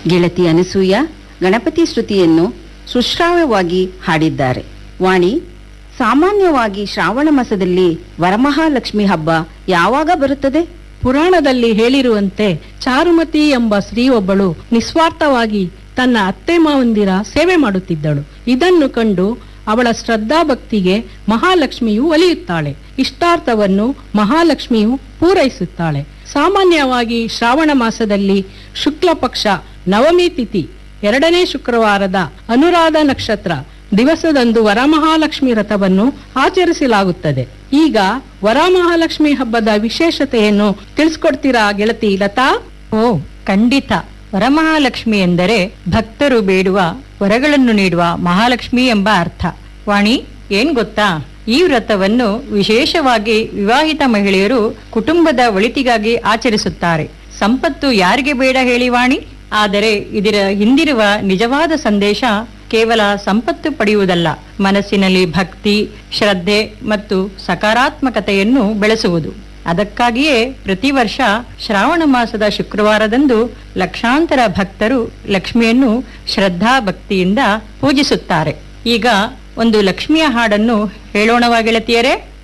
ಗೆಳತಿ ಅನಸೂಯ ಗಣಪತಿ ಸ್ತುತಿಯನ್ನು ಸುಶ್ರಾವ್ಯವಾಗಿ ಹಾಡಿದ್ದಾರೆ ವಾಣಿ ಸಾಮಾನ್ಯವಾಗಿ ಶ್ರಾವಣ ಮಾಸದಲ್ಲಿ ವರಮಹಾಲಕ್ಷ್ಮಿ ಹಬ್ಬ ಯಾವಾಗ ಬರುತ್ತದೆ ಪುರಾಣದಲ್ಲಿ ಹೇಳಿರುವಂತೆ ಚಾರುಮತಿ ಎಂಬ ಸ್ತ್ರೀಯೊಬ್ಬಳು ನಿಸ್ವಾರ್ಥವಾಗಿ ತನ್ನ ಅತ್ತೆ ಮಾವಂದಿರ ಸೇವೆ ಮಾಡುತ್ತಿದ್ದಳು ಇದನ್ನು ಕಂಡು ಅವಳ ಶ್ರದ್ಧಾಭಕ್ತಿಗೆ ಮಹಾಲಕ್ಷ್ಮಿಯು ಒಲಿಯುತ್ತಾಳೆ ಇಷ್ಟಾರ್ಥವನ್ನು ಮಹಾಲಕ್ಷ್ಮಿಯು ಪೂರೈಸುತ್ತಾಳೆ ಸಾಮಾನ್ಯವಾಗಿ ಶ್ರಾವಣ ಮಾಸದಲ್ಲಿ ಶುಕ್ಲ ಪಕ್ಷ ನವಮಿ ತಿಥಿ ಎರಡನೇ ಶುಕ್ರವಾರದ ಅನುರಾಧ ನಕ್ಷತ್ರ ದಿವಸದಂದು ವರಮಹಾಲಕ್ಷ್ಮಿ ವ್ರತವನ್ನು ಆಚರಿಸಲಾಗುತ್ತದೆ ಈಗ ವರಮಹಾಲಕ್ಷ್ಮಿ ಹಬ್ಬದ ವಿಶೇಷತೆಯನ್ನು ತಿಳಿಸ್ಕೊಡ್ತೀರಾ ಗೆಳತಿ ಲತಾ ಓ ಖಂಡಿತ ವರಮಹಾಲಕ್ಷ್ಮಿ ಎಂದರೆ ಭಕ್ತರು ಬೇಡುವ ವರಗಳನ್ನು ನೀಡುವ ಮಹಾಲಕ್ಷ್ಮಿ ಎಂಬ ಅರ್ಥ ವಾಣಿ ಏನ್ ಗೊತ್ತಾ ಈ ವ್ರತವನ್ನು ವಿಶೇಷವಾಗಿ ವಿವಾಹಿತ ಮಹಿಳೆಯರು ಕುಟುಂಬದ ಒಳಿತಿಗಾಗಿ ಆಚರಿಸುತ್ತಾರೆ ಸಂಪತ್ತು ಯಾರಿಗೆ ಬೇಡ ಹೇಳಿ ವಾಣಿ ಆದರೆ ಇದರ ಹಿಂದಿರುವ ನಿಜವಾದ ಸಂದೇಶ ಕೇವಲ ಸಂಪತ್ತು ಪಡೆಯುವುದಲ್ಲ ಮನಸ್ಸಿನಲ್ಲಿ ಭಕ್ತಿ ಶ್ರದ್ಧೆ ಮತ್ತು ಸಕಾರಾತ್ಮಕತೆಯನ್ನು ಬೆಳೆಸುವುದು ಅದಕ್ಕಾಗಿಯೇ ಪ್ರತಿ ವರ್ಷ ಶ್ರಾವಣ ಮಾಸದ ಶುಕ್ರವಾರದಂದು ಲಕ್ಷಾಂತರ ಭಕ್ತರು ಲಕ್ಷ್ಮಿಯನ್ನು ಶ್ರದ್ಧಾ ಭಕ್ತಿಯಿಂದ ಪೂಜಿಸುತ್ತಾರೆ ಈಗ ಒಂದು ಲಕ್ಷ್ಮಿಯ ಹಾಡನ್ನು ಹೇಳೋಣವಾ ಗೆಳತಿಯರೇ